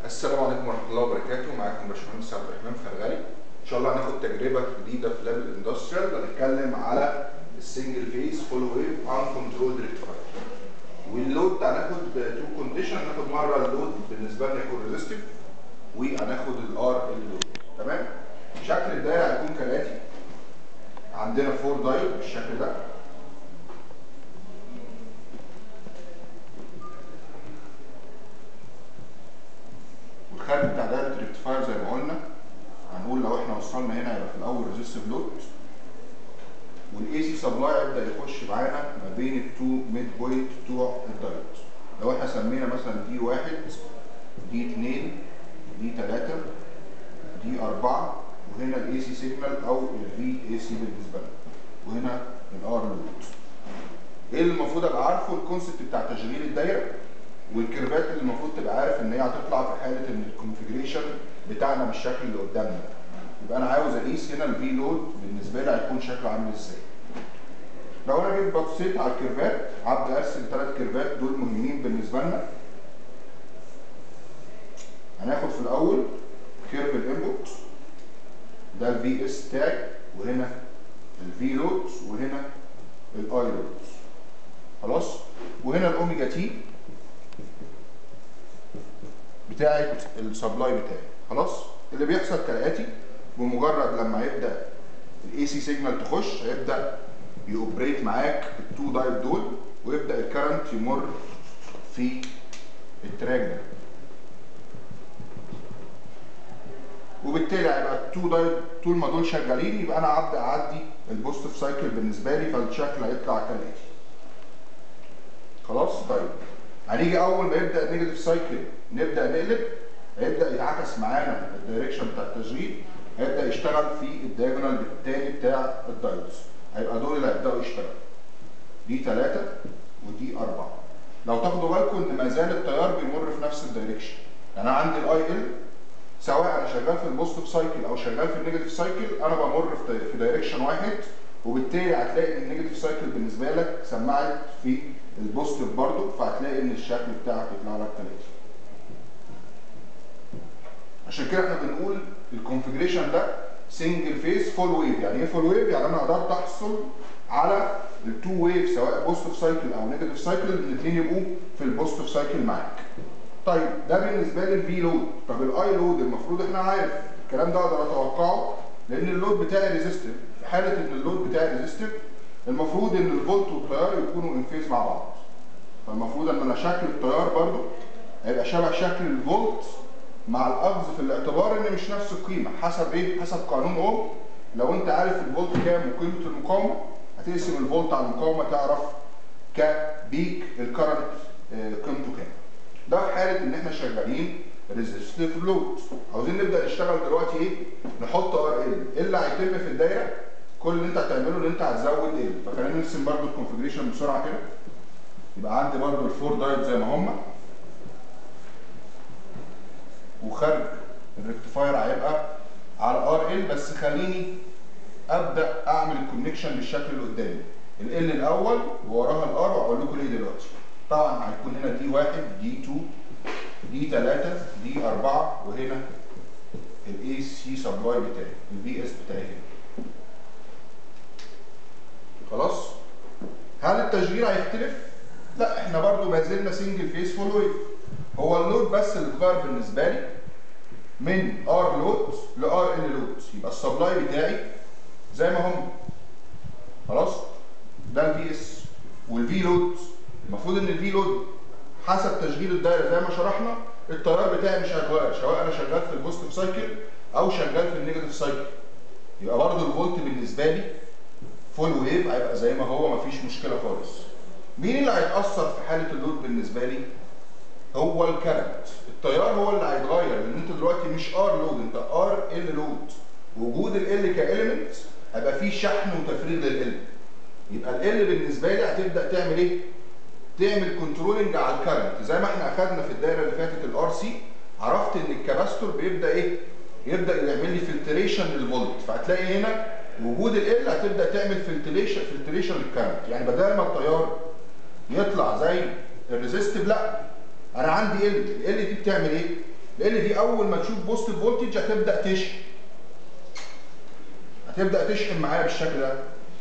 السلام عليكم ورحمه الله وبركاته معاكم باشمهندس عبد الرحمن فرغلي ان شاء الله هناخد تجربه جديده في لاب الاندستريال هنتكلم على السنجل فيس فول ويف ان كنترول ريكتيفاير واللود هناخد تو كونديشن هناخد مره اللود بالنسبه لنا يكون ريزستيف وهناخد الار اللود تمام شكل الدايره هيكون كالاتي عندنا فور دايل بالشكل ده والخارج بتاع دايره الريكتيفاير زي ما قلنا هنقول لو احنا وصلنا هنا يبقى في الاول ريزستيف لود والاي سي سبلاي يبدا يخش معانا ما بين التو ميد بوينت بتوع الدايود لو احنا سمينا مثلا دي واحد دي اثنين دي ثلاثة دي أربعة وهنا الاي سي سيجنال او الفي اي سي بالنسبة لنا وهنا الار لود ايه اللي المفروض ابقى عارفه الكونسيبت بتاع تشغيل الدايره والكيرفات اللي المفروض تبقى عارف ان هي هتطلع في حاله ان الكونفجريشن بتاعنا بالشكل اللي قدامنا يبقى انا عاوز اقيس هنا الفي لود بالنسبه لي هيكون شكله عامل ازاي لو انا جيت بصيت على الكيرفات هبدا ارسم ثلاث كيرفات دول مهمين بالنسبه لنا هناخد في الاول كيرف الانبوت ده الفي اس بتاعي وهنا الفي لود وهنا الاي لود خلاص وهنا الاوميجا تي بتاعه السبلاي بتاعي خلاص اللي بيحصل كالاتي بمجرد لما يبدا الاي سي سيجنال تخش هيبدا يوبريت معاك التو دايت دول ويبدا الكرنت يمر في التراك ده وبالتالي هيبقى التو دايت طول ما دول شغالين يبقى انا هبدا اعدي البوزيتيف سايكل بالنسبه لي فالشكل هيطلع كالاتي خلاص طيب هنيجي اول ما يبدا النيجاتيف سايكل نبدا نقلب هيبدا يتعكس معانا الدايركشن بتاع التشغيل هيبدا يشتغل في الدايجونال الثاني بتاع الدايودز هيبقى دول اللي هيبداوا يشتغلوا دي ثلاثة ودي أربعة لو تاخدوا بالكم إن ما زال التيار بيمر في نفس الدايركشن يعني أنا عندي الأي إل سواء أنا شغال في البوزيتيف سايكل أو شغال في النيجاتيف سايكل أنا بمر في في دايركشن واحد وبالتالي هتلاقي إن النيجاتيف سايكل بالنسبة لك سمعت في البوزيتيف برضه فهتلاقي إن الشكل بتاعك يطلع لك ثلاثة عشان كده احنا بنقول الكونفجريشن ده سنجل فيس فول ويف يعني ايه فول ويف يعني انا قدرت احصل على التو ويف سواء بوزيتيف سايكل او نيجاتيف سايكل الاثنين يبقوا في البوزيتيف سايكل معاك طيب ده بالنسبه لي الفي لود طب الاي لود المفروض احنا عارف الكلام ده اقدر اتوقعه لان اللود بتاعي ريزيستيف في حاله ان اللود بتاعي ريزيستيف المفروض ان الفولت والتيار يكونوا ان فيز مع بعض فالمفروض ان انا شكل التيار برضو هيبقى شبه شكل الفولت مع الاخذ في الاعتبار ان مش نفس القيمه حسب ايه حسب قانون اوم لو انت عارف الفولت كام وقيمه المقاومه هتقسم الفولت على المقاومه تعرف كبيك الكرنت قيمته كام ده في حاله ان احنا شغالين ريزيستيف لود عاوزين نبدا نشتغل دلوقتي ايه نحط ار ال ايه اللي هيتم في الدايره كل اللي انت هتعمله ان انت هتزود ال فخلينا نرسم برده الكونفجريشن بسرعه كده يبقى عندي برده الفور دايت زي ما هم وخارج الريكتيفاير هيبقى على ار ال بس خليني ابدا اعمل الكونكشن بالشكل اللي قدامي ال الاول ووراها الار واقول لكم ليه دلوقتي طبعا هيكون هنا دي 1 دي 2 دي 3 دي 4 وهنا الاي سي سبلاي بتاعي الفي اس بتاعي هنا خلاص هل التشغيل هيختلف؟ لا احنا برضو ما زلنا سنجل فيس فول ويف هو اللود بس اللي اتغير بالنسبه لي من ار لود لار ال لود يبقى السبلاي بتاعي زي ما هم خلاص ده الفي اس والفي لود المفروض ان الفي لود حسب تشغيل الدايره زي ما شرحنا التيار بتاعي مش هيتغير سواء انا شغال في البوزيتيف سايكل او شغال في النيجاتيف سايكل يبقى برضه الفولت بالنسبه لي فول ويف هيبقى زي ما هو مفيش مشكله خالص مين اللي هيتاثر في حاله اللود بالنسبه لي هو الكرنت التيار هو اللي هيتغير لان انت دلوقتي مش ار لود انت ار ال لود وجود ال كاليمنت هيبقى فيه شحن وتفريغ لل يبقى ال بالنسبه لي هتبدا تعمل ايه تعمل كنترولنج على الكرنت زي ما احنا اخدنا في الدايره اللي فاتت الار سي عرفت ان الكباستور بيبدا ايه يبدا يعمل لي فلتريشن للفولت فهتلاقي هنا وجود ال هتبدا تعمل فلتريشن فلتريشن للكرنت يعني بدل ما التيار يطلع زي الريزيستيف لا انا عندي ال ال دي بتعمل ايه ال دي اول ما تشوف بوست فولتج هتبدا تشحن هتبدا تشحن معايا بالشكل ده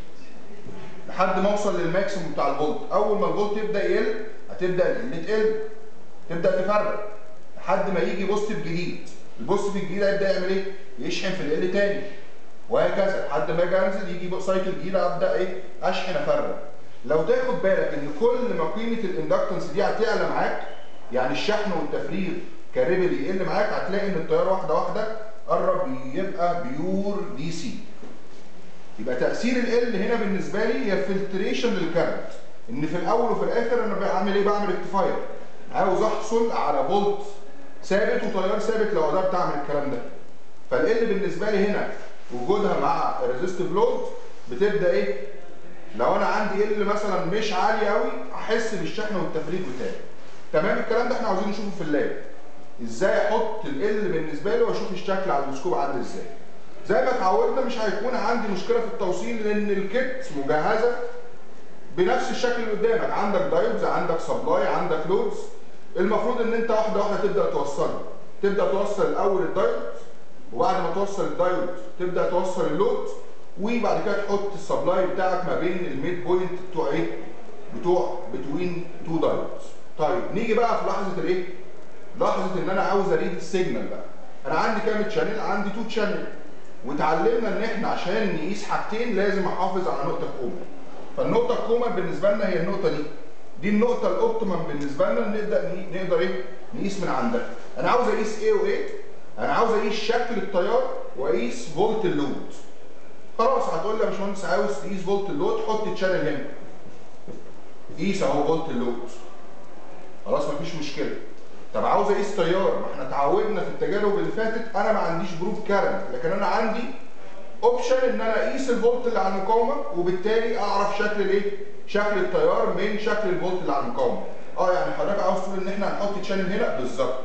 لحد ما اوصل للماكسيموم بتاع الفولت اول ما الفولت يبدا يقل هتبدا ال تقل تبدا تفرق لحد ما يجي بوستيف جديد البوستيف الجديد هيبدا يعمل ايه يشحن في ال تاني وهكذا لحد ما اجي انزل يجي سايكل جديده ابدا ايه اشحن افرق لو تاخد بالك ان كل ما قيمه الاندكتنس دي هتعلى معاك يعني الشحن والتفريغ كريبل يقل معاك هتلاقي ان التيار واحده واحده قرب يبقى بيور دي سي يبقى تاثير ال هنا بالنسبه لي هي فلتريشن للكارنت ان في الاول وفي الاخر انا بعمل ايه بعمل ريكتيفاير عاوز احصل على فولت ثابت وتيار ثابت لو قدرت اعمل الكلام ده فال بالنسبه لي هنا وجودها مع ريزيستيف لود بتبدا ايه لو انا عندي ال مثلا مش عالي قوي احس بالشحن والتفريغ بتاعي تمام الكلام ده احنا عاوزين نشوفه في اللاب ازاي احط ال بالنسبه لي واشوف الشكل على السكوب عامل ازاي زي ما اتعودنا مش هيكون عندي مشكله في التوصيل لان الكيت مجهزه بنفس الشكل اللي قدامك عندك دايودز عندك سبلاي عندك لودز المفروض ان انت واحده واحده تبدا توصلها تبدا توصل الاول الدايود وبعد ما توصل الدايود تبدا توصل اللود وبعد كده تحط السبلاي بتاعك ما بين الميد بوينت بتوع ايه بتوع بتوين تو دايودز طيب نيجي بقى في لحظه الايه لحظه ان انا عاوز اريد السيجنال بقى انا عندي كام تشانل عندي تو تشانل واتعلمنا ان احنا عشان نقيس حاجتين لازم احافظ على نقطه كوما فالنقطه الكوما بالنسبه لنا هي النقطه دي دي النقطه الاوبتيمم بالنسبه لنا نقدر نقدر ايه نقيس من عندها انا عاوز اقيس ايه وايه انا عاوز اقيس شكل التيار واقيس فولت اللود خلاص هتقول لي يا باشمهندس عاوز تقيس فولت اللود حط تشانل هنا قيس اهو فولت اللود خلاص مفيش مشكله طب عاوز اقيس تيار ما احنا اتعودنا في التجارب اللي فاتت انا ما عنديش بروف كارنت لكن انا عندي اوبشن ان انا اقيس الفولت اللي على المقاومه وبالتالي اعرف شكل الايه شكل التيار من شكل الفولت اللي على المقاومه اه يعني حضرتك عاوز تقول ان احنا هنحط تشانل هنا بالظبط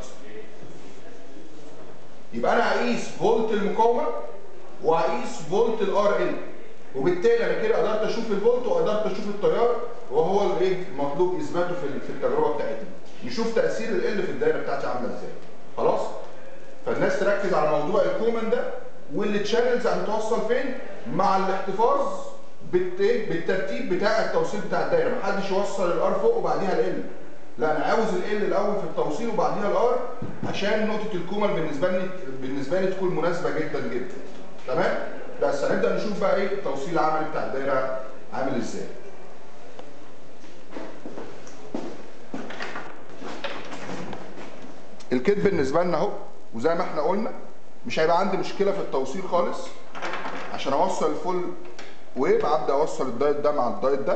يبقى انا هقيس فولت المقاومه وهقيس فولت الار ال وبالتالي انا كده قدرت اشوف الفولت وقدرت اشوف التيار وهو الايه المطلوب اثباته في في التجربه بتاعتنا نشوف تاثير ال في الدايره بتاعتي عامله ازاي خلاص فالناس تركز على موضوع الكومن ده والتشانلز هتتوصل فين مع الاحتفاظ بالترتيب بتاع التوصيل بتاع الدايره محدش يوصل الار فوق وبعديها ال لا انا عاوز ال الاول في التوصيل وبعديها الار عشان نقطه الكومن بالنسبه لي بالنسبه لي تكون مناسبه جدا جدا تمام بس هنبدا نشوف بقى ايه التوصيل العملي بتاع الدايره عامل ازاي الكيت بالنسبه لنا اهو وزي ما احنا قلنا مش هيبقى عندي مشكله في التوصيل خالص عشان اوصل الفول ويف ابدا اوصل الدايت ده مع الدايت ده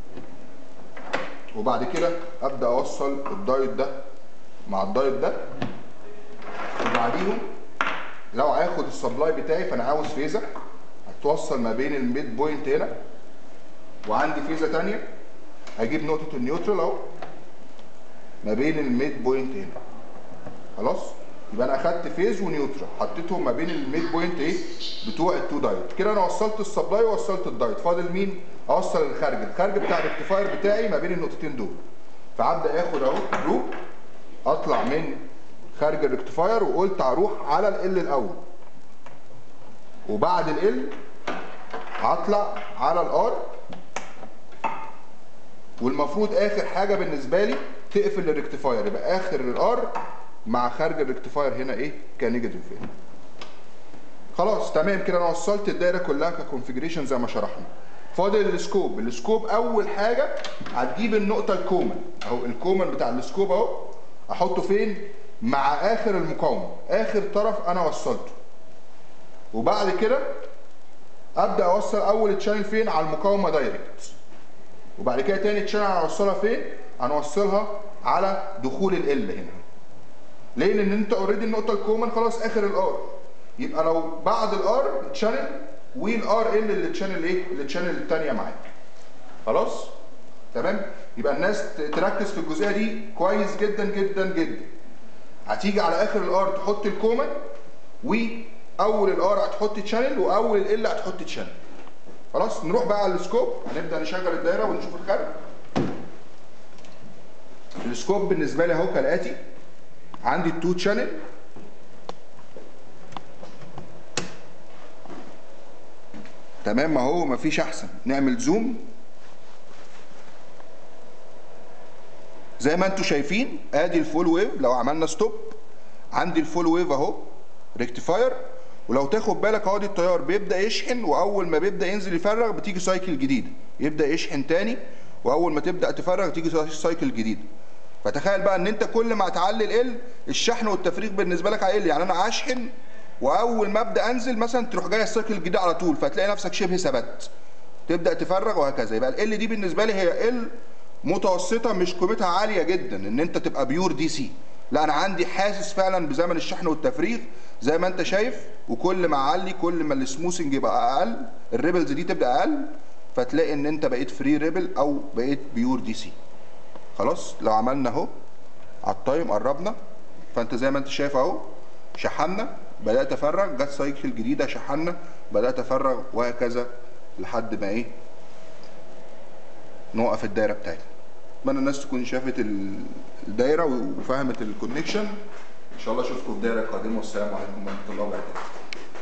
وبعد كده ابدا اوصل الدايت ده مع الدايت ده وبعديهم لو هاخد السبلاي بتاعي فانا عاوز فيزا هتوصل ما بين الميد بوينت هنا وعندي فيزا ثانيه هجيب نقطه النيوترال اهو ما بين الميد بوينت هنا خلاص يبقى انا اخدت فيز ونيوترال حطيتهم ما بين الميد بوينت ايه بتوع التو دايت كده انا وصلت السبلاي ووصلت الدايت فاضل مين اوصل الخارج الخارج بتاع الريكتيفاير بتاعي ما بين النقطتين دول فابدا اخد اهو لوب اطلع من خارج الريكتيفاير وقلت هروح على ال الاول وبعد ال هطلع على الار والمفروض اخر حاجه بالنسبه لي تقفل الريكتيفاير يبقى اخر الار مع خارج الريكتيفاير هنا ايه كنيجاتيف هنا خلاص تمام كده انا وصلت الدايره كلها ككونفيجريشن زي ما شرحنا فاضل السكوب السكوب اول حاجه هتجيب النقطه الكومن اهو الكومن بتاع السكوب اهو احطه فين مع اخر المقاومه اخر طرف انا وصلته وبعد كده ابدا اوصل اول تشانل فين على المقاومه دايركت وبعد كده تاني تشانل هنوصلها فين هنوصلها على دخول ال هنا ليه لان انت اوريدي النقطه الكومن خلاص اخر الار يبقى لو بعد الار تشانل والار ال اللي تشانل ايه اللي تشانل الثانيه معاك خلاص تمام يبقى الناس تركز في الجزئيه دي كويس جدا جدا جدا هتيجي على اخر الار تحط الكومن واول الار هتحط تشانل واول ال هتحط تشانل خلاص نروح بقى على السكوب هنبدا نشغل الدايره ونشوف الخارج السكوب بالنسبه لي اهو كالاتي عندي التو تشانل تمام اهو مفيش احسن نعمل زوم زي ما انتم شايفين ادي الفول ويف لو عملنا ستوب عندي الفول ويف اهو ريكتيفاير ولو تاخد بالك اهو دي التيار بيبدا يشحن واول ما بيبدا ينزل يفرغ بتيجي سايكل جديده يبدا يشحن تاني واول ما تبدا تفرغ تيجي سايكل جديده فتخيل بقى ان انت كل ما هتعلي ال الشحن والتفريغ بالنسبه لك هيقل يعني انا اشحن واول ما ابدا انزل مثلا تروح جايه السايكل الجديده على طول فتلاقي نفسك شبه ثبت تبدا تفرغ وهكذا يبقى ال دي بالنسبه لي هي ال متوسطه مش قيمتها عاليه جدا ان انت تبقى بيور دي سي لا انا عندي حاسس فعلا بزمن الشحن والتفريغ زي ما انت شايف وكل ما اعلي كل ما السموثنج يبقى اقل الريبلز دي تبقى اقل فتلاقي ان انت بقيت فري ريبل او بقيت بيور دي سي خلاص لو عملنا اهو على التايم قربنا فانت زي ما انت شايف اهو شحنا بدات افرغ جت سايكل جديده شحنا بدات افرغ وهكذا لحد ما ايه نوقف الدايره بتاعتنا اتمنى الناس تكون شافت ال- الدايره وفهمت الكونكشن ان شاء الله اشوفكم في الدايره القادمه والسلام عليكم ورحمه الله وبركاته